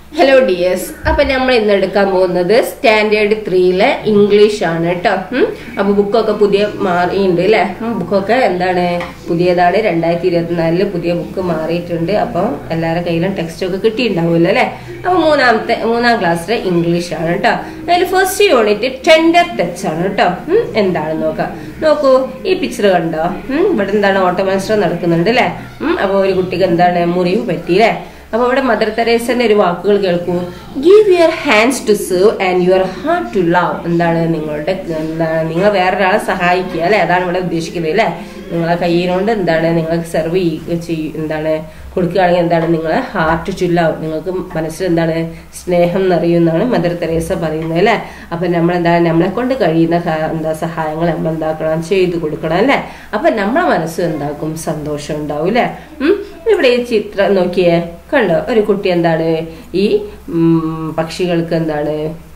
Hello dears അപ്പൊ നമ്മൾ ഇന്ന് എടുക്കാൻ പോകുന്നത് സ്റ്റാൻഡേർഡ് ത്രീയിലെ ഇംഗ്ലീഷ് ആണ് കേട്ടോ ഉം. അപ്പൊ ബുക്കൊക്കെ പുതിയ മാറിയിട്ടുണ്ട് അല്ലേ ബുക്കൊക്കെ എന്താണ് പുതിയതാണ് രണ്ടായിരത്തി ഇരുപത്തിനാലില് പുതിയ ബുക്ക് മാറിയിട്ടുണ്ട് അപ്പൊ എല്ലാവരുടെ കയ്യിലും ടെക്സ്റ്റ് ഒക്കെ കിട്ടിയിട്ടുണ്ടാവുമല്ലോ അല്ലേ അപ്പൊ മൂന്നാമത്തെ മൂന്നാം ക്ലാസ്സിലെ ഇംഗ്ലീഷ് ആണ് കേട്ടോ അതിൽ ഫസ്റ്റ് യൂണിറ്റ് ടെൻഡർ ടച്ച് ആണ് കേട്ടോ ഉം. എന്താണെന്ന് നോക്കാം നോക്കൂ ഈ പിക്ചർ കണ്ടോ ഉം. ഇവിടെ എന്താണ് ഓട്ട മത്സരം നടക്കുന്നുണ്ട് അല്ലേ ഉം. അപ്പൊ ഒരു കുട്ടിക്ക് എന്താണ് മുറിവ് പറ്റി അല്ലേ അപ്പൊ ഇവിടെ മദർ തെരേസന്റെ ഒരു വാക്കുകൾ കേൾക്കൂ give your hands to serve and your heart to love എന്താണ് നിങ്ങളുടെ എന്താണ് നിങ്ങൾ വേറൊരാളെ സഹായിക്കുക അല്ലെ അതാണ് ഇവിടെ ഉദ്ദേശിക്കുന്നത് അല്ലെ നിങ്ങളെ കയ്യിനോണ്ട് എന്താണ് നിങ്ങൾക്ക് സെർവ് ചെയ്യും എന്താണ് കൊടുക്കുകയാണെങ്കിൽ എന്താണ് നിങ്ങളെ ഹാർട്ട് ടു ലവ് നിങ്ങൾക്ക് മനസ്സിൽ എന്താണ് സ്നേഹം നിറയുമെന്നാണ് മദർ തെരേസ പറയുന്നത് അല്ലെ അപ്പൊ നമ്മൾ എന്താണ് നമ്മളെ കൊണ്ട് കഴിയുന്ന സ- എന്താ സഹായങ്ങൾ നമ്മൾ എന്താക്കണം ചെയ്തു കൊടുക്കണം അല്ലെ അപ്പൊ നമ്മളെ മനസ്സ് എന്താക്കും സന്തോഷം ഉണ്ടാവും അല്ലെ ഉം ഇവിടെ ഈ ചിത്രം നോക്കിയേ കണ്ടോ ഒരു കുട്ടി എന്താണ് ഈ ഉം, പക്ഷികൾക്ക് എന്താണ്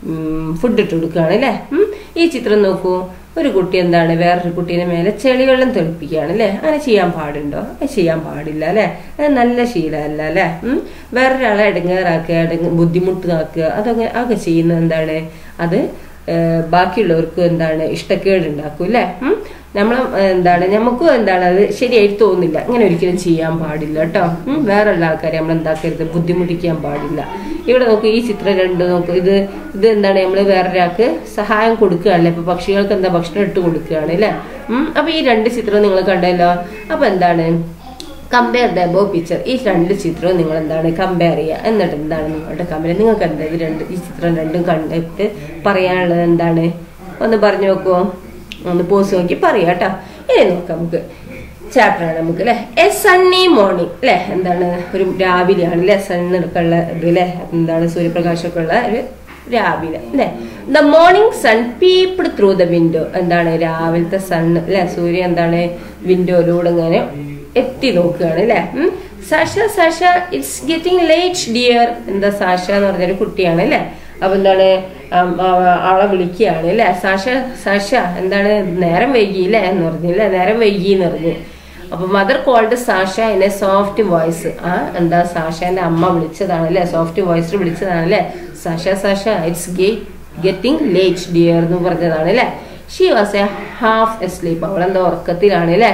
ഫുഡ് ഇട്ട് കൊടുക്കുകയാണ് അല്ലേ ഉം, ഈ ചിത്രം നോക്കൂ ഒരു കുട്ടി എന്താണ് വേറൊരു കുട്ടീനെ മേലെ ചെളിവെള്ളം തെളിപ്പിക്കുകയാണ് അല്ലേ അങ്ങനെ ചെയ്യാൻ പാടുണ്ടോ അത് ചെയ്യാൻ പാടില്ല അല്ലേ അത് നല്ല ശീലമല്ല അല്ലേ ഉം, വേറൊരാളെ ഇടങ്ങേറാക്കുക ഇടങ്ങ ബുദ്ധിമുട്ടാക്കുക അതൊക്കെ അതൊക്കെ ചെയ്യുന്നത് എന്താണ് അത് ഏഹ്, ബാക്കിയുള്ളവർക്ക് എന്താണ് ഇഷ്ടക്കേട് ഉണ്ടാക്കും അല്ലേ ഉം? നമ്മൾ എന്താണ് നമുക്കും എന്താണ് അത് ശരിയായിട്ട് തോന്നില്ല അങ്ങനെ ഒരിക്കലും ചെയ്യാൻ പാടില്ല കേട്ടോ ഉം? വേറെയുള്ള ആൾക്കാരെ നമ്മൾ എന്താക്കരുത് ബുദ്ധിമുട്ടിക്കാൻ പാടില്ല ഇവിടെ നോക്ക് ഈ ചിത്രം രണ്ട് നോക്ക് ഇത് ഇത് എന്താണ് നമ്മൾ വേറൊരാൾക്ക് സഹായം കൊടുക്കുകയാണല്ലേ ഇപ്പൊ പക്ഷികൾക്ക് എന്താ ഭക്ഷണം ഇട്ട് കൊടുക്കുകയാണ് അല്ലേ ഉം അപ്പൊ ഈ രണ്ട് ചിത്രം നിങ്ങൾ കണ്ടല്ലോ അപ്പൊ എന്താണ് കമ്പയർ ദ അബോ പിക്ചർ ഈ രണ്ട് ചിത്രവും നിങ്ങൾ എന്താണ് കമ്പയർ ചെയ്യുക എന്നിട്ട് എന്താണ് നിങ്ങളുടെ കമ്പയർ നിങ്ങൾക്ക് എന്താ ഇത് രണ്ട് ഈ ചിത്രം രണ്ടും കണ്ടിട്ട് പറയാനുള്ളത് എന്താണ് ഒന്ന് പറഞ്ഞു നോക്കുമോ ഒന്ന് പോസ് നോക്കി പറയാം കേട്ടോ ഇനി നോക്കാം നമുക്ക് ചാപ്റ്റർ ആണ് നമുക്ക് അല്ലെ എ സണ്ണി മോർണിംഗ് അല്ലെ എന്താണ് ഒരു രാവിലെയാണ് അല്ലെ സണ്ണൊക്കെ ഉള്ള ഇത് അല്ലെ എന്താണ് സൂര്യപ്രകാശമൊക്കെ ഉള്ള ഒരു രാവിലെ അല്ലെ the morning sun peeped through the window എന്താണ് രാവിലത്തെ സൺ അല്ലെ സൂര്യൻ എന്താണ് വിൻഡോയിലൂടെ ഇങ്ങനെ എത്തി നോക്കുകയാണ് അല്ലെ Sasha Sasha it's getting late dear എന്താ സാഷ എന്ന് പറഞ്ഞൊരു കുട്ടിയാണ് അല്ലെ അപ്പൊ എന്താണ് ആം, ആ, ആളെ വിളിക്കുകയാണ് അല്ലെ സാഷ സാഷ എന്താണ് നേരം വൈകി അല്ലേ എന്ന് പറഞ്ഞു അല്ലെ നേരം വൈകി എന്ന് പറഞ്ഞു അപ്പൊ mother called Sasha in a soft voice ആ എന്താ സാഷന്റെ അമ്മ വിളിച്ചതാണ് അല്ലെ സോഫ്റ്റ് വോയിസിൽ വിളിച്ചതാണ് അല്ലെ Sasha Sasha it's getting late dear എന്ന് പറഞ്ഞതാണ് അല്ലെ she was a half asleep അവളെന്താ ഉറക്കത്തിലാണ് അല്ലെ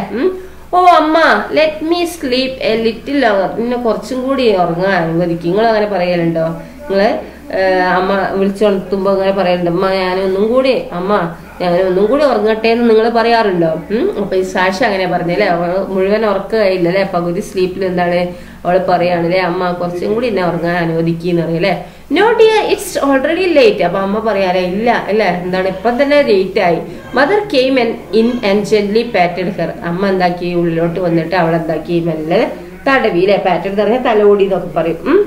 ഓ അമ്മ let me sleep a little longer പിന്നെ കുറച്ചും കൂടി ഉറങ്ങാൻ അനുവദിക്കും നിങ്ങൾ അങ്ങനെ പറയലുണ്ടോ നിങ്ങള് ഏഹ്, അമ്മ വിളിച്ചുണർത്തുമ്പോ അങ്ങനെ പറയലുണ്ട് അമ്മ ഞാനൊന്നും കൂടി അമ്മ ഞാൻ ഒന്നും കൂടി ഉറങ്ങട്ടെ എന്ന് നിങ്ങൾ പറയാറുണ്ടോ ഉം അപ്പൊ ഈ സാക്ഷ അങ്ങനെ പറഞ്ഞല്ലേ അവൾ മുഴുവൻ ഉറക്കമായില്ല അല്ലെ പകുതി സ്ലീപ്പിൽ എന്താണ് അവള് പറയാണല്ലേ അമ്മ കുറച്ചും കൂടി എന്നെ ഉറങ്ങാൻ അനുവദിക്കുന്നു അറിയല്ലേ no dear it's already late അപ്പൊ അമ്മ പറയാലേ ഇല്ല അല്ലെ എന്താണ് ഇപ്പൊ തന്നെ ലേറ്റ് ആയി മദർ കെയിം എൻ in and gently patted her അമ്മ എന്താക്കി ഉള്ളിലോട്ട് വന്നിട്ട് അവൾ എന്താക്കി മെല്ലെ തടവി അല്ലെ പാറ്റഡ് പറഞ്ഞാൽ തലോടി എന്നൊക്കെ പറയും ഉം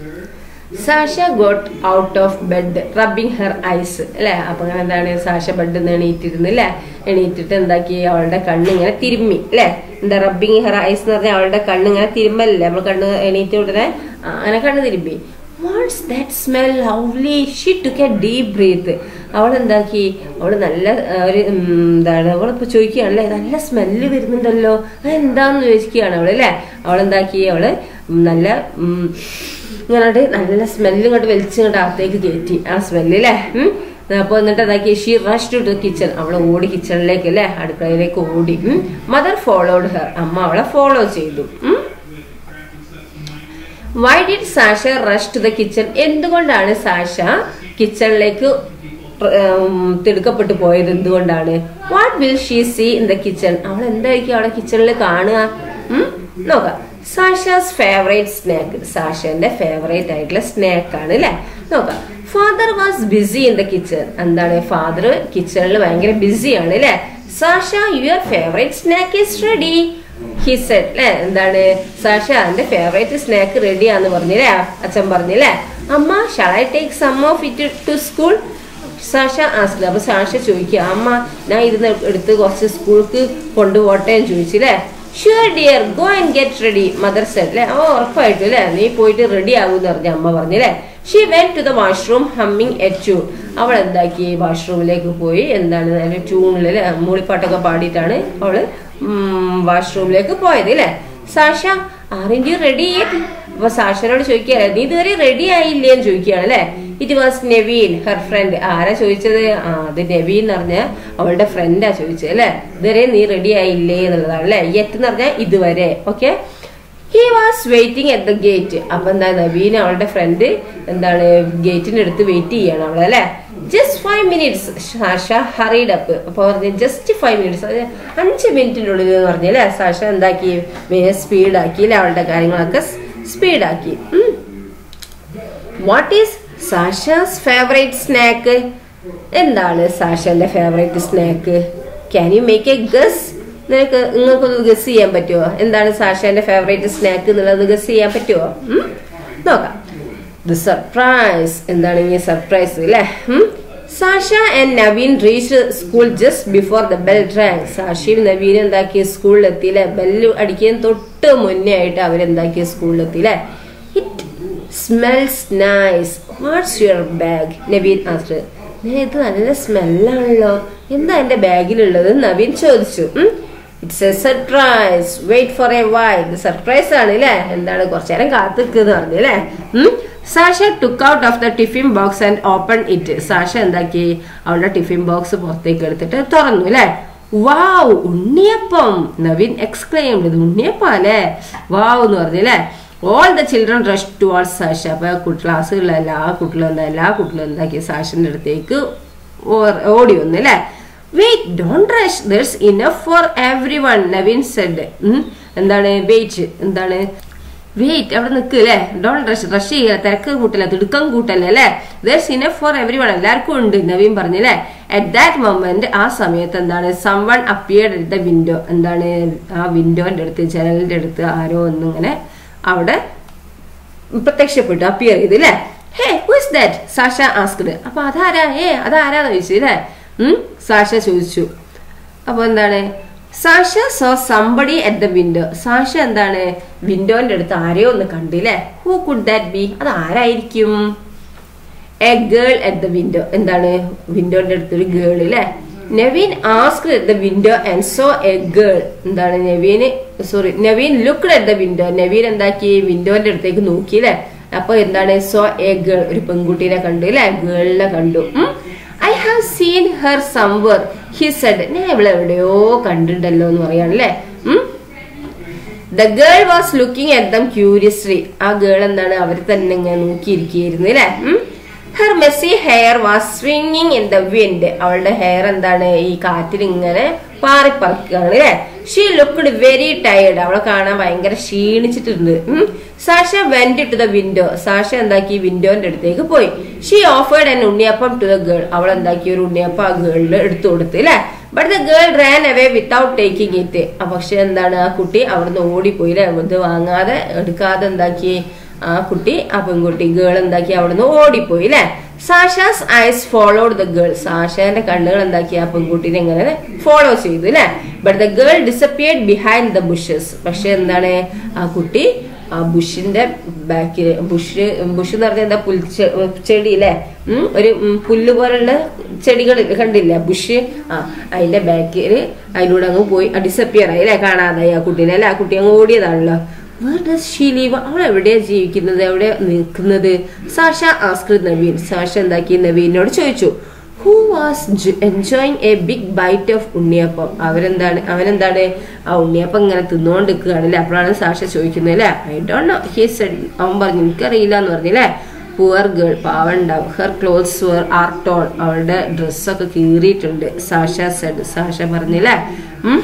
Sasha got out of bed rubbing her eyes അല്ലെ അപ്പൊ അങ്ങനെ എന്താണ് സാഷ ബെഡ് നിന്ന് എണീറ്റിരുന്നു അല്ലെ എണീറ്റിട്ട് എന്താക്കി അവളുടെ കണ്ണ് ഇങ്ങനെ തിരുമ്മി അല്ലെ എന്താ റബ്ബിങ് ഹെർ ഐസ് എന്ന് പറഞ്ഞാൽ അവളുടെ കണ്ണ് ഇങ്ങനെ തിരുമ്മല്ലേ നമ്മൾ കണ്ണ് എണീറ്റ് ഉടനെ ആ, അങ്ങനെ കണ്ണ് തിരുമ്പി what's that smell lovely she took a deep breath അവൾ എന്താക്കി അവൾ നല്ല ആ, ഒരു ഉം, എന്താണ് അവളിപ്പോ ചോദിക്കുകയാണല്ലേ നല്ല സ്മെല്ല് വരുന്നുണ്ടല്ലോ അത് എന്താന്ന് ചോദിക്കുകയാണ് അവള് അല്ലെ അവളെന്താക്കി അവള് ഉം, നല്ല ഉം, ഇങ്ങനെ നല്ല സ്മെല്ല് ഇങ്ങോട്ട് വലിച്ചിങ്ങോട്ട് അകത്തേക്ക് കയറ്റി ആ സ്മെല്ല് അല്ലേ ഉം. അപ്പൊ എന്നിട്ട് അതാക്കി ഷീ റഷ് ടു കിച്ചൺ അവളെ ഓടി കിച്ചണിലേക്ക് അല്ലേ അടുക്കളയിലേക്ക് ഓടി മദർ ഫോളോഡ് ഹെർ അമ്മ അവളെ ഫോളോ ചെയ്തു ഉം. Why did Sasha rush to the kitchen എന്തുകൊണ്ടാണ് സാഷ കിച്ചണിലേക്ക് തിടുക്കപ്പെട്ടു പോയത് എന്തുകൊണ്ടാണ് what will she see in the kitchen അവൾ എന്തായിരിക്കും അവിടെ കിച്ചണിൽ കാണുക ഉം? നോക്കാം സാഷാസ് ഫേവറേറ്റ് സ്നാക്ക് സാഷന്റെ ഫേവറേറ്റ് ആയിട്ടുള്ള സ്നാക്ക് ആണ് അല്ലെ നോക്കാം father was busy in the kitchen എന്താണ് ഫാദർ കിച്ചണിൽ ഭയങ്കര ബിസിയാണ് അല്ലെ Sasha your favourite snack is ready he said അല്ലെ എന്താണ് സാഷ എന്റെ ഫേവറേറ്റ് സ്നാക്ക് റെഡിയാന്ന് പറഞ്ഞില്ലേ അച്ഛൻ പറഞ്ഞില്ലേ അമ്മ shall I take some of it to school Sasha ആസ്ല അപ്പൊ സാഷ ചോദിക്കുക അമ്മ ഞാൻ ഇരുന്ന് എടുത്ത് കുറച്ച് സ്കൂൾക്ക് കൊണ്ടുപോട്ടെ എന്ന് ചോദിച്ചില്ലേ sure dear go and get ready mother said അല്ലെ ഓ ഉറപ്പായിട്ടും അല്ലെ നീ പോയിട്ട് റെഡി ആകൂന്ന് പറഞ്ഞ അമ്മ പറഞ്ഞില്ലേ she went to the washroom humming a tune അവൾ എന്താക്കി വാഷ്റൂമിലേക്ക് പോയി എന്താണ് നല്ല ട്യൂണില് മൂളിപ്പാട്ടൊക്കെ പാടിയിട്ടാണ് അവള് വാഷ്റൂമിലേക്ക് പോയത് അല്ലേ സാഷ ആരെങ്കിലും യു റെഡി അപ്പൊ സാക്ഷനോട് ചോദിക്കുകയാണ് നീ ഇതുവരെ റെഡി ആയില്ലേ എന്ന് ചോദിക്കുകയാണ് അല്ലെ it was Naveen her friend ആരാ ചോദിച്ചത് ആ അത് നെവീൻ എന്ന് പറഞ്ഞ അവളുടെ ഫ്രണ്ടാ ചോദിച്ചത് അല്ലെ ഇതുവരെ നീ റെഡി ആയില്ലേ എന്നുള്ളതാണ് അല്ലെ യെറ്റ് എന്ന് പറഞ്ഞാൽ ഇതുവരെ okay he was waiting at the gate അപ്പൊ എന്താ നവീൻ അവളുടെ ഫ്രണ്ട് എന്താണ് ഗേറ്റിന്റെ അടുത്ത് വെയിറ്റ് ചെയ്യാണ് അവളെ അല്ലെ just five minutes Sasha hurried up അപ്പൊ പറഞ്ഞു ജസ്റ്റ് ഫൈവ് മിനിറ്റ്സ് അഞ്ച് മിനിറ്റിനുള്ളിൽ എന്ന് പറഞ്ഞല്ലേ സാഷ എന്താക്കി സ്പീഡാക്കി അല്ലെ അവളുടെ കാര്യങ്ങളൊക്കെ സ്പീഡാക്കി what is Sasha's favourite snack എന്താണ് സാഷന്റെ favourite snack can you make a guess നിനക്ക് നിങ്ങൾക്കൊന്ന് ഗസ് ചെയ്യാൻ പറ്റുമോ എന്താണ് സാഷന്റെ ഫേവറേറ്റ് സ്നാക്ക് എന്നുള്ളത് ഗസ് ചെയ്യാൻ പറ്റുമോ ഉം? നോക്കാം ദ സർപ്രൈസ് എന്താണ് ഈ സർപ്രൈസ് അല്ലേ Sasha and Naveen reach school just before the bell rang സാഷിയും നവീനും എന്താക്കിയ സ്കൂളിലെത്തിയില്ലേ ബെല്ല് അടിക്കാൻ തൊട്ട് മുന്നേ ആയിട്ട് അവരെന്താക്കിയ സ്കൂളിലെത്തിയില്ലേ it smells nice what's your bag Naveen asked ഇത് നല്ല സ്മെല്ലാണല്ലോ എന്താ എന്റെ ബാഗിലുള്ളത് നവീൻ ചോദിച്ചു it's a surprise wait for a while ഇത് സർപ്രൈസ് ആണ് അല്ലേ എന്താണ് കുറച്ചു നേരം കാത്തിക്കുന്ന പറഞ്ഞു അല്ലേ Sasha took out of the tiffin box and open it Sasha എന്താക്കി അവളുടെ ടിഫിൻ ബോക്സ് പുറത്തേക്ക് എടുത്തിട്ട് തുറന്നു അല്ലേ വാവ് ഉണ്ണിയപ്പം നവീൻ എക്സ്ക്ലെയിംഡ് ഇത് ഉണ്ണിയപ്പം അല്ലേ വാവ് എന്ന് പറഞ്ഞു അല്ലേ all the children rush towards Sasha അപ്പൊ ക്ലാസ്സുകളിലെ എല്ലാ കുട്ടികളും എന്താ എല്ലാ കുട്ടികളും എന്താക്കി സാഷന്റെ അടുത്തേക്ക് ഓർ- ഓടി വന്നു അല്ലേ wait don't rush there's enough for everyone Naveen said എന്താണ് വെയിറ്റ് എന്താണ് വെയിറ്റ് അവിടെ നിൽക്ക് അല്ലേ ഡോൺ റഷ് റഷ് ചെയ്യുക തിരക്ക് കൂട്ടല്ല തിടുക്കം കൂട്ടല്ലേ അല്ലേ ദർസ് ഇനഫ് ഫോർ എവ്രി വൺ എല്ലാവർക്കും ഉണ്ട് നവീൻ പറഞ്ഞല്ലേ അറ്റ് ദാറ്റ് മൊമെന്റ് ആ സമയത്ത് എന്താണ് someone appeared at the window എന്താണ് ആ വിൻഡോന്റെ അടുത്ത് ജനലിന്റെ അടുത്ത് ആരോ ഒന്നിങ്ങനെ അവിടെ പ്രത്യക്ഷപ്പെട്ടു അപ്പിയർ ചെയ്ത് അല്ലേ hey who's that Sasha asked അപ്പൊ അതാരാ ഏ അതാരാന്ന് ചോദിച്ചു അല്ലേ ഉം സാഷ ചോദിച്ചു അപ്പൊ എന്താണ് Sasha saw somebody at the window Sasha എന്താണ് വിൻഡോന്റെ അടുത്ത് ആരെയോ ഒന്ന് കണ്ടില്ലേ ഹൂ കുഡ് ദാറ്റ് ബി അത് ആരായിരിക്കും a girl at the window എന്താണ് വിൻഡോന്റെ അടുത്തൊരു ഗേൾ അല്ലേ Naveen ask at the window and saw a girl എന്താണ് നവീന് sorry Naveen looked at the window Naveen എന്താക്കി വിൻഡോന്റെ അടുത്തേക്ക് നോക്കി അല്ലേ അപ്പൊ എന്താണ് സോ എ ഗേൾ ഒരു പെൺകുട്ടീനെ കണ്ടു അല്ലേ ഗേളിനെ കണ്ടു I have seen her somewhere he said ഞാൻ ഇവിടെ എവിടെയോ കണ്ടിട്ടുണ്ടല്ലോ എന്ന് പറയാണല്ലേ um the girl was looking at them curiously ആ ഗേൾ എന്താണ് അവർ തന്നെ ഇങ്ങനെ നോക്കിയിരിക്കുകയായിരുന്നു അല്ലേ ഹെർ മെസ്സി ഹെയർ വാസ് സ്വിങ്ങിങ് ഇൻ ദ വിൻഡ് അവളുടെ ഹെയർ എന്താണ് ഈ കാറ്റിൽ ഇങ്ങനെ പാറിപ്പറക്കുകയാണ് അല്ലേ ഷീ ലുക്ക്ഡ് വെരി ടയർഡ് അവളെ കാണാൻ ഭയങ്കര ക്ഷീണിച്ചിട്ടുണ്ട് um. Sasha went to the window Sasha എന്താക്കി വിൻഡോന്റെ അടുത്തേക്ക് പോയി she offered an unniyappam to the girl അവൾ എന്താക്കി ഒരു ഉണ്ണിയപ്പം ആ ഗേളിന് എടുത്തു കൊടുത്തു അല്ലേ but the girl ran away without taking it പക്ഷെ എന്താണ് ആ കുട്ടി അവിടുന്ന് ഓടിപ്പോയി അല്ലേ ഇത് വാങ്ങാതെ എടുക്കാതെ എന്താക്കി ആ കുട്ടി ആ പെൺകുട്ടി ഗേൾ എന്താക്കി അവിടുന്ന് ഓടിപ്പോയി അല്ലേ Sasha's eyes followed the girl സാഷാന്റെ കണ്ണുകൾ എന്താക്കി ആ പെൺകുട്ടീനെ ഇങ്ങനെ ഫോളോ ചെയ്തു അല്ലേ but the girl disappeared behind the bushes പക്ഷെ എന്താണ് ആ കുട്ടി ആ ബുഷിന്റെ ബാക്കിൽ ബുഷ് ബുഷ് എന്ന് പറഞ്ഞാൽ എന്താ പുൽ ചെടി അല്ലേ ഉം, ഒരു ഉം, പുല്ല് പോലുള്ള ചെടികൾ കണ്ടില്ല ബുഷ് ആ അതിന്റെ ബാക്കിൽ അതിലൂടെ അങ്ങ് പോയി ഡിസപ്പിയർ ആയി അല്ലേ കാണാതായി ആ കുട്ടീനെ അല്ലേ ആ കുട്ടി അങ്ങ് ഓടിയതാണല്ലോ Where does she live? അവൾ എവിടെയാ ജീവിക്കുന്നത് എവിടെ നിൽക്കുന്നത് സാഷ ആസ്ക് നവീൻ സാഷ എന്താക്കി നവീനോട് ചോദിച്ചു who was enjoying a big bite of unniyappam അവരെന്താണ് അവനെന്താണ് ആ ഉണ്ണിയപ്പം ഇങ്ങനെ തിന്നുകൊണ്ട് നിൽക്കുകയാണല്ലേ അപ്പോഴാണ് സാഷ ചോദിക്കുന്നത് അല്ലേ I don't know he said അവൻ പറഞ്ഞു എനിക്കറിയില്ല എന്ന് പറഞ്ഞില്ലേ പുവർ ഗേൾ പാവണ്ടാവും her clothes were all torn അവളുടെ ഡ്രസ്സൊക്കെ കീറിയിട്ടുണ്ട് സാഷ സെഡ് സാഷ പറഞ്ഞില്ലേ um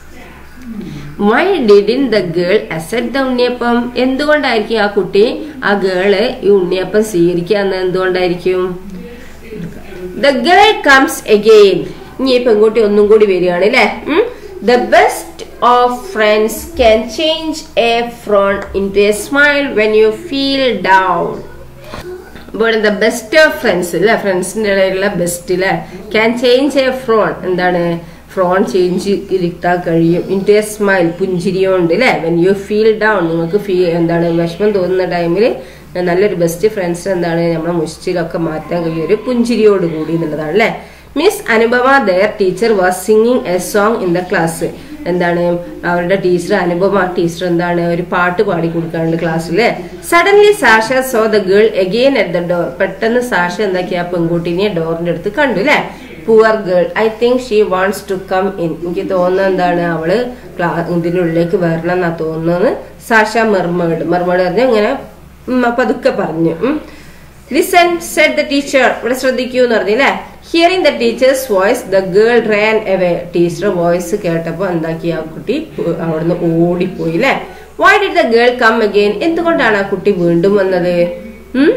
why didn't the girl accept the unniyappam എന്തുകൊണ്ടായിരിക്കും ആ കുട്ടി ആ ഗേള് ഈ ഉണ്ണിയപ്പം സ്വീകരിക്കാന്ന് എന്തുകൊണ്ടായിരിക്കും ദ ഗേൾ കംസ് അഗെയിൻ ഇനി ഈ പെൺകുട്ടി ഒന്നും കൂടി വരികയാണ് അല്ലേ the best of friends can change a frown into a smile when you feel down അപ്പോൾ ദ ബെസ്റ്റ് ഓഫ് ഫ്രണ്ട്സ് അല്ലെ ഫ്രണ്ട്സിന്റെ ഇടയിലുള്ള ബെസ്റ്റ് അല്ലെ ക്യാൻ ചേഞ്ച് എ ഫ്രോൺ എന്താണ് ഫ്രോൺ ചേഞ്ച് ഇരുത്താൻ കഴിയും ഇൻ ടു എ സ്മൈൽ പുഞ്ചിരിയോണ്ട് അല്ലെ വെൻ യു ഫീൽ ഡൗൺ നിങ്ങൾക്ക് ഫീൽ എന്താണ് വിഷമം തോന്നുന്ന ടൈമിൽ നല്ലൊരു ബെസ്റ്റ് ഫ്രണ്ട്സ് എന്താണ് നമ്മുടെ മുഷ്ടിലൊക്കെ മാറ്റാൻ കഴിയും ഒരു പുഞ്ചിരിയോട് കൂടി എന്നുള്ളതാണ് അല്ലെ Miss Anupama their teacher was singing a song in the class എന്താണ് അവരുടെ ടീച്ചർ അനുപമ ടീച്ചർ എന്താണ് ഒരു പാട്ട് പാടി കൊടുക്കാറുണ്ട് ക്ലാസ്സിൽ suddenly Sasha saw the girl again at the door പെട്ടെന്ന് സാഷ എന്താക്കി ആ പെൺകുട്ടിനെ ഡോറിന്റെ അടുത്ത് കണ്ടു അല്ലെ poor girl I think she wants to come in എനിക്ക് തോന്നുന്നത് എന്താണ് അവള് ക്ലാ ഇതിനുള്ളിലേക്ക് വരണം എന്നാ തോന്നുന്നത് സാഷ മെർമേഡ് മെർമേഡ് പറഞ്ഞ ഇങ്ങനെ ഉം, പതുക്കെ പറഞ്ഞു ലിസൺ സെഡ് ദ ടീച്ചർ ഇവിടെ ശ്രദ്ധിക്കൂ എന്ന് പറഞ്ഞില്ലേ hearing the teacher's voice the girl ran away teacher voice കേട്ടപ്പോ എന്താക്കി ആ കുട്ടി പ് അവിടുന്ന് ഓടിപ്പോയി അല്ലെ why did the girl come again എന്തുകൊണ്ടാണ് ആ കുട്ടി വീണ്ടും വന്നത് ഉം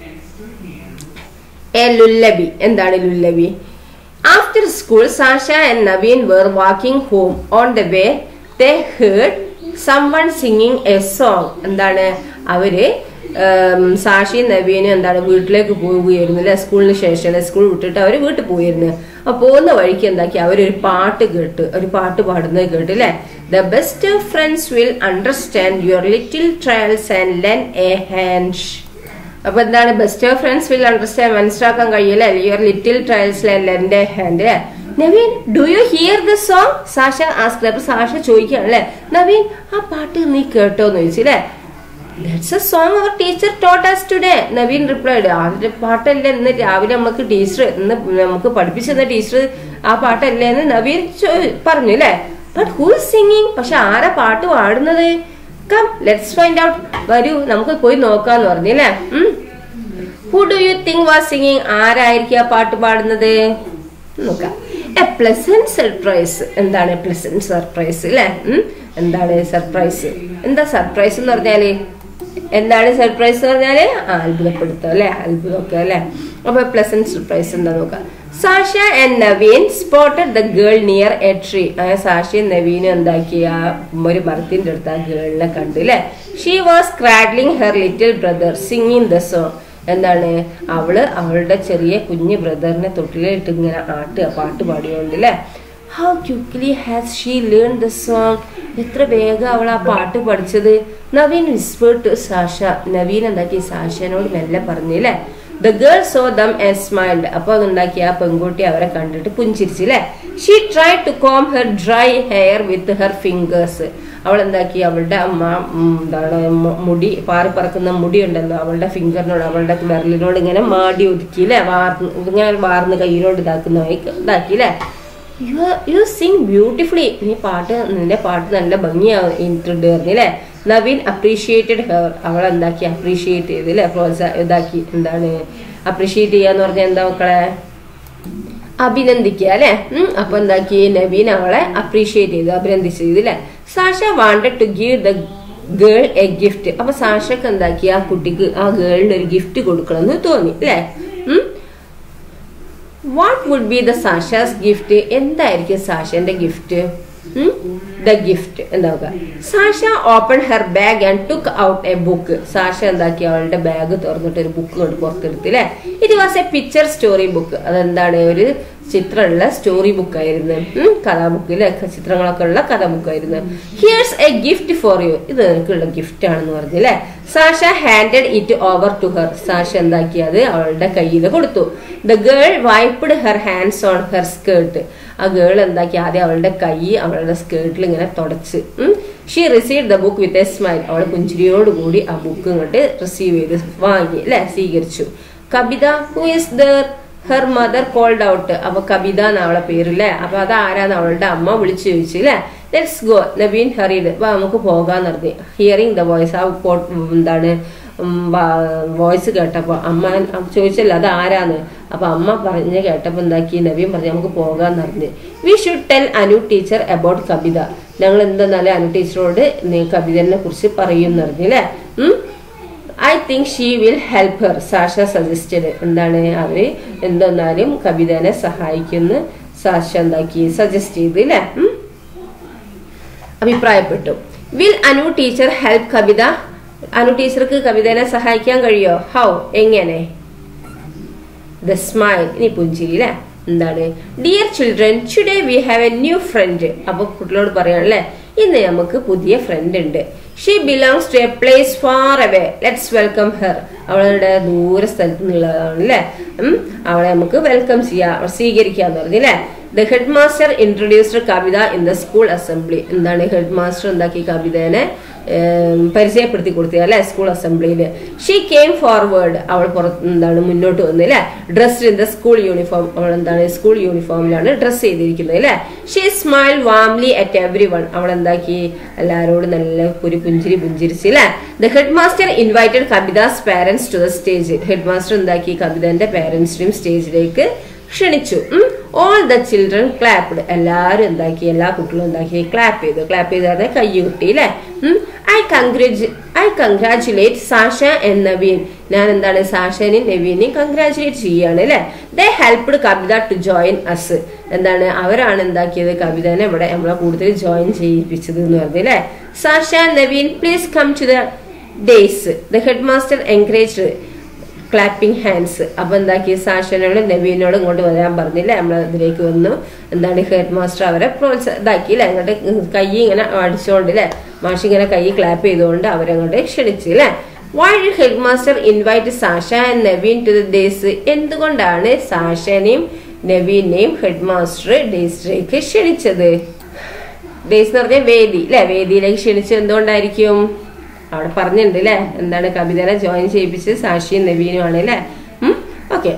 എ ലുല്ലബി എന്താണ് lullaby after school Sasha and Naveen were walking home on the way they heard someone singing a song എന്താണ് അവര് ഉം, സാഷിയും നവീനും എന്താണ് വീട്ടിലേക്ക് പോവുകയായിരുന്നു അല്ലെ സ്കൂളിന് ശേഷം അല്ലെ സ്കൂൾ വിട്ടിട്ട് അവര് വീട്ടിൽ പോയിരുന്നു അപ്പൊ പോകുന്ന വഴിക്ക് എന്താക്കി അവരൊരു പാട്ട് കേട്ട് ഒരു പാട്ട് പാടുന്നത് കേട്ട് അല്ലെ the best friends will understand your little trials and lend a hand അപ്പൊ എന്താണ് best of friends will understand മനസ്സിലാക്കാൻ കഴിയില്ല യുവർ ലിറ്റിൽ ട്രയൽസ് എന്റെ hand Naveen do you hear the song Sasha ask അപ്പൊ സാഷ ചോദിക്കുകയാണല്ലേ നവീൻ ആ പാട്ട് നീ കേട്ടോ എന്ന് ചോദിച്ചില്ലേ that's a song our teacher taught us today Naveen replied അതിന്റെ പാട്ടല്ലേ ഇന്ന് രാവിലെ നമുക്ക് ടീച്ചർ ഇന്ന് നമുക്ക് പഠിപ്പിച്ചെന്ന ടീച്ചർ ആ പാട്ടല്ലേ എന്ന് നവീൻ ചോ- പറഞ്ഞു അല്ലേ ബട്ട് ഹൂ സിംഗിങ് പക്ഷെ ആരാ പാട്ട് പാടുന്നത് കം ലെറ്റ്സ് ഫൈൻഡ് ഔട്ട് വരൂ നമുക്ക് പോയി നോക്കാന്ന് പറഞ്ഞില്ലേ who do you think was singing ആരായിരിക്കും ആ പാട്ട് പാടുന്നത് നോക്കാം എ പ്ലസന്റ് സർപ്രൈസ് എന്താണ് പ്ലസന്റ് സർപ്രൈസ് അല്ലേ ഉം? എന്താണ് സർപ്രൈസ് എന്താ സർപ്രൈസ് എന്ന് പറഞ്ഞാല് എന്താണ് സർപ്രൈസ് എന്ന് പറഞ്ഞാല് ആ, അത്ഭുതപ്പെടുത്തുക അല്ലെ അത്ഭുതമൊക്കെ അല്ലെ അപ്പൊ പ്ലസന്റ് സർപ്രൈസ് എന്താ നോക്കാം Sasha and Naveen spotted the girl near a tree സാഷയും നവീനും എന്താക്കി ആ ഒരു മരത്തിന്റെ അടുത്ത് ആ ഗേളിനെ കണ്ടു അല്ലെ she was cradling her little brother singing the song എന്താണ് അവള് അവളുടെ ചെറിയ കുഞ്ഞു ബ്രദറിനെ തൊട്ടിലിട്ട് ഇങ്ങനെ ആട്ടുക പാട്ട് പാടിയോണ്ട് അല്ലേ how quickly has she learn the song എത്ര വേഗം അവൾ ആ പാട്ട് പഠിച്ചത് Naveen whispered to Sasha Naveen എന്താക്കി സാഷനോട് മെല്ലെ പറഞ്ഞില്ലേ the girl saw them and smiled അപ്പൊ അതുണ്ടാക്കി ആ പെൺകുട്ടി അവരെ കണ്ടിട്ട് പുഞ്ചിരിച്ചില്ലേ she try to comb her dry hair with her fingers അവൾ എന്താക്കി അവളുടെ അമ്മ ഉം, എന്താണ് മു- മുടി പാറി പറക്കുന്ന മുടി ഉണ്ടല്ലോ അവളുടെ ഫിംഗറിനോട് അവളുടെ വിരലിനോട് ഇങ്ങനെ മാടി ഒതുക്കി അല്ലേ വാർന്ന് ഇങ്ങനെ വാർന്ന് കയ്യിലോട് ഇതാക്കുന്ന ഇതാക്കി അല്ലേ യു യു സിങ് ബ്യൂട്ടിഫുള്ളി നീ പാട്ട് നിന്റെ പാട്ട് നല്ല ഭംഗിയായിട്ടുണ്ട് പറഞ്ഞില്ലേ നവീൻ അപ്രീഷിയേറ്റഡ് ഹെർ അവൾ എന്താക്കി അപ്രീഷിയേറ്റ് ചെയ്ത് അല്ലേ പ്രോത്സാ ഇതാക്കി എന്താണ് അപ്രീഷിയേറ്റ് ചെയ്യാന്ന് പറഞ്ഞാൽ എന്താ മക്കളെ അഭിനന്ദിക്കുക അല്ലെ അപ്പൊ എന്താക്കി നവീൻ അവളെ അപ്രീഷിയേറ്റ് ചെയ്തു അഭിനന്ദിച്ചു ചെയ്തു അല്ലെ Sasha wanted to give the girl a gift അപ്പൊ സാഷക്ക് എന്താക്കി ആ കുട്ടിക്ക് ആ ഗേളിന് ഒരു ഗിഫ്റ്റ് കൊടുക്കണം എന്ന് തോന്നി അല്ലെ what would be the Sasha's gift എന്തായിരിക്കും സാഷന്റെ ഗിഫ്റ്റ് ദ ഗിഫ്റ്റ് എന്താക്കുക Sasha open her bag and took out a book Sasha എന്താക്കി അവളുടെ ബാഗ് തുറന്നിട്ട് ഒരു ബുക്ക് കൊണ്ട് പുറത്തെടുത്ത് അല്ലേ it was a picture story book അതെന്താണ് ഒരു ചിത്രമുള്ള സ്റ്റോറി ബുക്ക് ആയിരുന്നു ഉം, കഥാബുക്ക് അല്ലെ ചിത്രങ്ങളൊക്കെ ഉള്ള കഥ ബുക്ക് ആയിരുന്നു here's a gift for you ഇത് നിനക്കുള്ള ഗിഫ്റ്റ് ആണെന്ന് പറഞ്ഞു അല്ലെ Sasha handed it over to her Sasha എന്താക്കി അത് അവളുടെ കയ്യിൽ കൊടുത്തു the girl wiped her hands on her skirt ആ ഗേൾ എന്താക്കി ആദ്യം അവളുടെ കൈ അവളുടെ സ്കേർട്ടിൽ ഇങ്ങനെ തുടച്ച് she receive the book with a smile അവൾ പുഞ്ചിരിയോട് കൂടി ആ ബുക്ക് ഇങ്ങോട്ട് റിസീവ് ചെയ്ത് വാങ്ങി അല്ലെ സ്വീകരിച്ചു Kavitha who is there her mother called out അപ്പൊ കവിത എന്ന് അവളെ പേരില്ലേ അപ്പൊ അത് ആരാന്ന് അവളുടെ അമ്മ വിളിച്ചു ചോദിച്ചു അല്ലേ ലെറ്റ്സ് ഗോ നവീൻ ഹറീഡ് അപ്പൊ നമുക്ക് പോകാന്ന് പറഞ്ഞു ഹിയറിംഗ് ദ വോയിസ് ആ പോ- എന്താണ് വോയിസ് കേട്ടപ്പോ അമ്മ ചോദിച്ചല്ലോ അത് ആരാന്ന് അപ്പൊ അമ്മ പറഞ്ഞ് കേട്ടപ്പോ എന്താക്കി നവീൻ പറഞ്ഞു നമുക്ക് പോകാന്ന് പറഞ്ഞു we should tell Anu teacher about Kavitha ഞങ്ങൾ എന്തെന്നാലും അനു ടീച്ചറോട് നീ കവിതനെ കുറിച്ച് പറയുമെന്ന് പറഞ്ഞില്ലേ um I think she will help her Sasha suggested എന്താണ് അവര് എന്തെന്നാലും കവിതനെ സഹായിക്കുന്ന സാഷ എന്താക്കി സജസ്റ്റ് ചെയ്ത് അല്ലേ ഉം? അഭിപ്രായപ്പെട്ടു will Anu teacher help Kavitha Anu ടീച്ചർക്ക് കവിതനെ സഹായിക്കാൻ കഴിയോ ഹൗ എങ്ങനെ ദ സ്മൈൽ ഇനി പുഞ്ചിരി അല്ലേ എന്താണ് dear children today we have a new friend അപ്പൊ കുട്ടികളോട് പറയാണ് അല്ലേ ഇന്ന് നമുക്ക് പുതിയ ഫ്രണ്ട് ഉണ്ട് she belongs to a place far away let's welcome her അവളുടെ ദൂര സ്ഥലത്ത് നിന്നുള്ളതാണ് അല്ലേ ഉം, അവളെ നമുക്ക് വെൽക്കം ചെയ്യാം സ്വീകരിക്കാന്ന് പറഞ്ഞു അല്ലേ the head master introduced Kavitha in the school assembly എന്താണ് ഹെഡ് മാസ്റ്റർ എന്താക്കി കവിതേനെ ഏം, പരിചയപ്പെടുത്തി കൊടുത്തത് അല്ലെ സ്കൂൾ അസംബ്ലിയിൽ ഷീ കെയിം ഫോർവേഡ് അവൾ പുറത്ത് എന്താണ് മുന്നോട്ട് വന്നു അല്ലെ dressed in the school uniform അവൾ എന്താണ് സ്കൂൾ യൂണിഫോമിലാണ് ഡ്രസ് ചെയ്തിരിക്കുന്നത് അല്ലെ she smile warmly at everyone അവൾ എന്താക്കി എല്ലാവരോടും നല്ല ഒരു പുഞ്ചിരി പുഞ്ചിരിച്ച് അല്ലെ the head master invited Kavitha's parents to the stage head master എന്താക്കി കവിതന്റെ പാരന്റ്സിനെയും സ്റ്റേജിലേക്ക് ക്ഷണിച്ചു ഓൾ ദ ചിൽഡ്രൻ ക്ലാപ്ഡ് എല്ലാവരും എന്താക്കി എല്ലാ കുട്ടികളും എന്താക്കി ക്ലാപ്പ് ചെയ്തു ക്ലാപ്പ് ചെയ്താതെ കൈ കിട്ടി അല്ലേ I congratu I congratulate Sasha and Naveen ഞാൻ എന്താണ് സാഷനെയും നവീനെയും കൺഗ്രാറ്റുലേറ്റ് ചെയ്യാണ് അല്ലെ they helped Kavitha to join us എന്താണ് അവരാണ് എന്താക്കിയത് കവിതനെ ഇവിടെ നമ്മളെ കൂടുതൽ ജോയിൻ ചെയ്യിപ്പിച്ചത് എന്ന് പറഞ്ഞു അല്ലെ Sasha Naveen please come to the dais the head master encouraged clapping hands അപ്പൊ എന്താക്കി സാഷനോടും നവീനോടും ഇങ്ങോട്ട് വരാൻ പറഞ്ഞില്ല നമ്മൾ ഇതിലേക്ക് വന്നു എന്താണ് ഹെഡ് മാസ്റ്റർ അവരെ പ്രോത്സാ ഇതാക്കി അല്ലെ അങ്ങോട്ട് കൈ ഇങ്ങനെ അടിച്ചുകൊണ്ട് അല്ലെ മാഷി ഇങ്ങനെ കൈ ക്ലാപ്പ് ചെയ്തുകൊണ്ട് അവരങ്ങോട്ട് ക്ഷണിച്ചു അല്ലെ why head master invite Sasha and Naveen to the dais എന്തുകൊണ്ടാണ് സാഷനെയും നവീനെയും ഹെഡ് മാസ്റ്റർ ഡേയ്സിലേക്ക് ക്ഷണിച്ചത് ഡേയ്സ് എന്ന് പറഞ്ഞാൽ വേദി അല്ലെ വേദിയിലേക്ക് ക്ഷണിച്ചത് എന്തുകൊണ്ടായിരിക്കും അവിടെ പറഞ്ഞിട്ടുണ്ട് അല്ലേ എന്താണ് കവിതനെ ജോയിൻ ചെയ്യിപ്പിച്ചത് സാക്ഷിയും നവീനും ആണ് അല്ലേ ഓക്കെ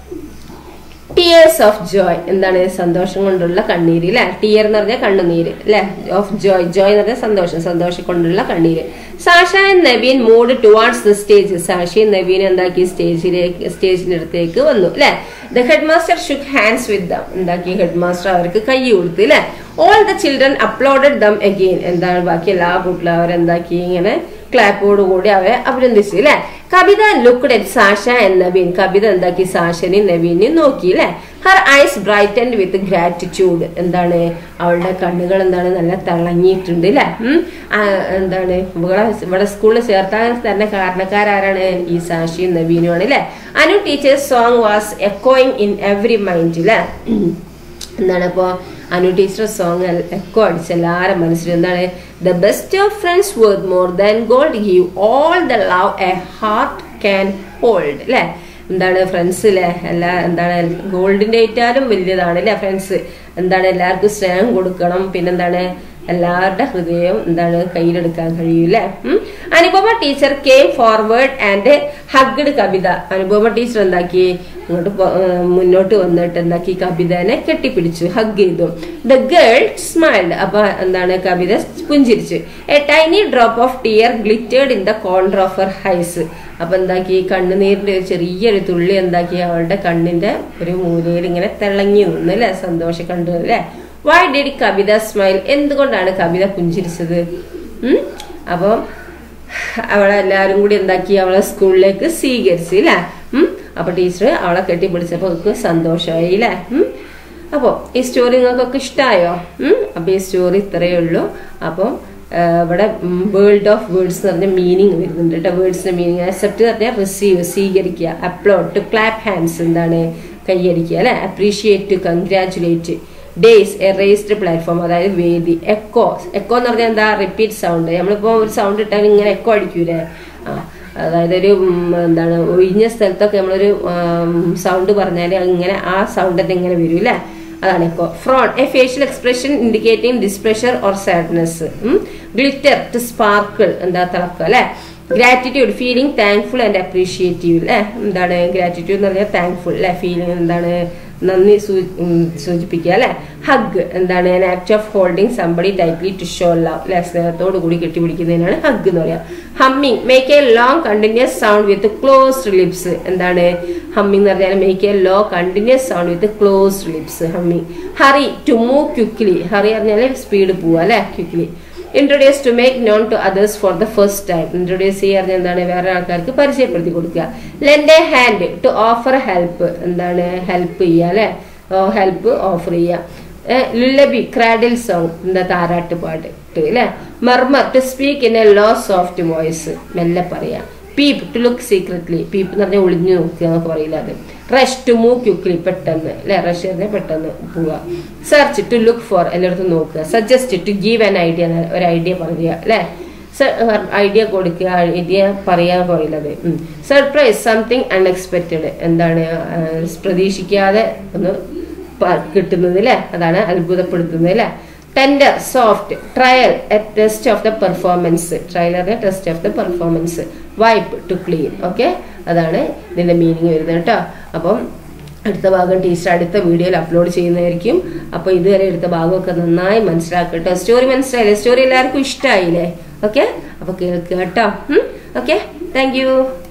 ടിയേഴ്സ് ഓഫ് ജോയ് എന്താണ് സന്തോഷം കൊണ്ടുള്ള കണ്ണീര് അല്ലെ ടിയർ എന്ന് പറഞ്ഞാൽ കണ്ണുനീര് അല്ലെ ഓഫ് ജോയ് ജോയ് എന്ന് പറഞ്ഞാൽ സന്തോഷം സന്തോഷം കൊണ്ടുള്ള കണ്ണീര് Sasha and Naveen moved towards the stage സാക്ഷിയും നവീൻ എന്താക്കി സ്റ്റേജിലേക്ക് സ്റ്റേജിന്റെ അടുത്തേക്ക് വന്നു അല്ലെ the head master shook hands with them എന്താക്കി ഹെഡ് മാസ്റ്റർ അവർക്ക് കൈ കൊടുത്തു അല്ലെ all the children applauded them again എന്താണ് ബാക്കി എല്ലാ കുട്ടികളും അവരെന്താക്കി ഇങ്ങനെ ക്ലാപ്പോട് കൂടി അവരെ അഭിനന്ദിച്ചു അല്ലെ Kavitha looked at Sasha and Naveen Kavitha എന്താക്കി സാഷനെയും നവീനെയും നോക്കി അല്ലെ her eyes brightened with gratitude എന്താണ് അവളുടെ കണ്ണുകൾ എന്താണ് നല്ല തിളങ്ങിയിട്ടുണ്ട് അല്ലെ എന്താണ് ഇവിടെ ഇവിടെ സ്കൂളിൽ ചേർത്താൻ തന്നെ കാരണക്കാരാരാണ് ഈ സാഷിയും നവീനും ആണ് അല്ലെ അനു ടീച്ചേഴ്സ് സോങ് വാസ് എക്കോയിങ് ഇൻ എവറി മൈൻഡ് അല്ലെ എന്താണ് ഇപ്പോ അനു ടീച്ചർ സോങ് എക്കോ അടിച്ച് എല്ലാവരും മനസ്സിലും എന്താണ് the best of friends worth more than gold give all the love a heart can hold അല്ലെ എന്താണ് ഫ്രണ്ട്സ് അല്ലേ എല്ലാ എന്താണ് ഗോൾഡിന്റെ ഏറ്റാലും വലിയതാണ് അല്ലെ ഫ്രണ്ട്സ് എന്താണ് എല്ലാവർക്കും സ്നേഹം കൊടുക്കണം പിന്നെന്താണ് എല്ലാവരുടെ ഹൃദയം എന്താണ് കയ്യിലെടുക്കാൻ കഴിയൂല്ലേ Anupama teacher came forward and hugged Kavitha Anupama teacher എന്താക്കി ഇങ്ങോട്ട് മുന്നോട്ട് വന്നിട്ട് എന്താക്കി കവിതനെ കെട്ടിപ്പിടിച്ചു ഹഗ് ചെയ്തു ദ ഗേൾ സ്മൈൽഡ് അപ്പൊ എന്താണ് കവിത പുഞ്ചിരിച്ചു a tiny drop of tear glittered in the corner of her eyes അപ്പൊ എന്താക്കി കണ്ണുനീരിന്റെ ഒരു ചെറിയൊരു തുള്ളി എന്താക്കി അവളുടെ കണ്ണിന്റെ ഒരു മൂലയിൽ ഇങ്ങനെ തിളങ്ങി നിന്നു അല്ലെ സന്തോഷം കണ്ടു അല്ലെ വൈ ഡിഡ് കവിത സ്മൈൽ എന്തുകൊണ്ടാണ് കവിത പുഞ്ചിരിച്ചത് ഉം അപ്പം അവളെല്ലാരും കൂടി എന്താക്കി അവളെ സ്കൂളിലേക്ക് സ്വീകരിച്ചു അല്ലേ ഉം അപ്പൊ ടീച്ചർ അവളെ കെട്ടിപ്പിടിച്ചപ്പോ അവൾക്ക് സന്തോഷമായി അല്ലേ ഉം അപ്പോൾ ഈ സ്റ്റോറി നിങ്ങൾക്കൊക്കെ ഇഷ്ടമായോ ഉം അപ്പൊ ഈ സ്റ്റോറി ഇത്രയേ ഉള്ളൂ അപ്പം ഇവിടെ വേൾഡ് ഓഫ് വേർഡ്സ് എന്ന് പറഞ്ഞ മീനിങ് വരുന്നുണ്ട് കേട്ടോ വേർഡ്സിന്റെ മീനിങ് അക്സെപ്റ്റ് എന്ന് പറഞ്ഞാൽ റിസീവ് സ്വീകരിക്കുക അപ്ലോഡ് ടു ക്ലാപ്പ് ഹാൻഡ്സ് എന്താണ് കൈയടിക്കുക അല്ലെ appreciate congratulate dais raised platform അതായത് വേദി എക്കോ എക്കോ എന്ന് പറഞ്ഞാൽ എന്താ റിപ്പീറ്റ് സൗണ്ട് നമ്മളിപ്പോ ഒരു സൗണ്ട് ഇട്ടാൽ ഇങ്ങനെ എക്കോ അടിക്കൂലേ ആ അതായത് ഒരു എന്താണ് ഒഴിഞ്ഞ സ്ഥലത്തൊക്കെ നമ്മളൊരു സൗണ്ട് പറഞ്ഞാൽ ഇങ്ങനെ ആ സൗണ്ട് തന്നെ ഇങ്ങനെ വരും അല്ലേ അതാണ് echo frown a facial expression indicating displeasure or sadness glitter to sparkle എന്താ തിളക്കം അല്ലെ gratitude feeling thankful and appreciative അല്ലെ എന്താണ് ഗ്രാറ്റിറ്റ്യൂഡ് എന്ന് പറഞ്ഞാൽ താങ്ക്ഫുൾ അല്ലെ ഫീലിംഗ് എന്താണ് നന്ദി സൂചിപ്പിക്കുക അല്ലെ ഹഗ് എന്താണ് an act of holding somebody tightly to show love അല്ലെ സ്നേഹത്തോടു കൂടി കെട്ടിപ്പിടിക്കുന്നതിനാണ് ഹഗ് എന്ന് പറയാം humming make a long continuous sound with closed lips എന്താണ് ഹമ്മിങ് എന്ന് പറഞ്ഞാൽ make a low continuous sound with closed lips humming hurry to move quickly hurry പറഞ്ഞാൽ സ്പീഡ് പോവുക അല്ലെ quickly introduce to make known to others for the first time introduce ചെയ്യുക എന്താണ് വേറെ ആൾക്കാർക്ക് പരിചയപ്പെടുത്തി കൊടുക്കുക lent A hand to offer help എന്താണ് ഹെൽപ്പ് ചെയ്യുക അല്ലെ ഹെൽപ്പ് ഓഫർ ചെയ്യുക ലുല്ലബി ക്രാഡിൽ സോങ് എന്താ താരാട്ട് പാട്ട് അല്ലെ murmur to speak in a low soft voice മെല്ലെ പറയാം peep to look secretly peep എന്ന് പറഞ്ഞാൽ ഒളിഞ്ഞു നോക്കുക എന്നൊക്കെ പറയില്ല അത് റഷ് ടു മൂവ് ക്യുക്ലി പെട്ടെന്ന് അല്ലെ റഷ് പറഞ്ഞാൽ പെട്ടെന്ന് പോവുക സെർച്ച് ടു ലുക്ക് ഫോർ എല്ലായിടത്തും നോക്കുക suggest to give an idea ഒരു ഐഡിയ പറയുക അല്ലെ ഐഡിയ കൊടുക്കുക ഐഡിയ പറയാൻ പറയുന്നത് സർപ്രൈസ് സംതിങ് അൺഎക്സ്പെക്റ്റഡ് എന്താണ് ആ, പ്രതീക്ഷിക്കാതെ ഒന്ന് പ- കിട്ടുന്നത് അല്ലേ അതാണ് അത്ഭുതപ്പെടുത്തുന്നത് അല്ലേ tender soft trial test of the performance trial test of the performance wipe to clean okay അതാണ് ഇതിന്റെ മീനിങ് വരുന്നത് കേട്ടോ അപ്പം അടുത്ത ഭാഗം ടീച്ചർ അടുത്ത വീഡിയോയിൽ അപ്ലോഡ് ചെയ്യുന്നതായിരിക്കും അപ്പോൾ ഇതുവരെ എടുത്ത ഭാഗമൊക്കെ നന്നായി മനസ്സിലാക്കട്ടോ സ്റ്റോറി മനസ്സിലായില്ലേ സ്റ്റോറി എല്ലാവർക്കും ഇഷ്ടമായില്ലേ ഓക്കെ അപ്പോൾ കേൾക്കുക കേട്ടോ ഓക്കെ താങ്ക് യു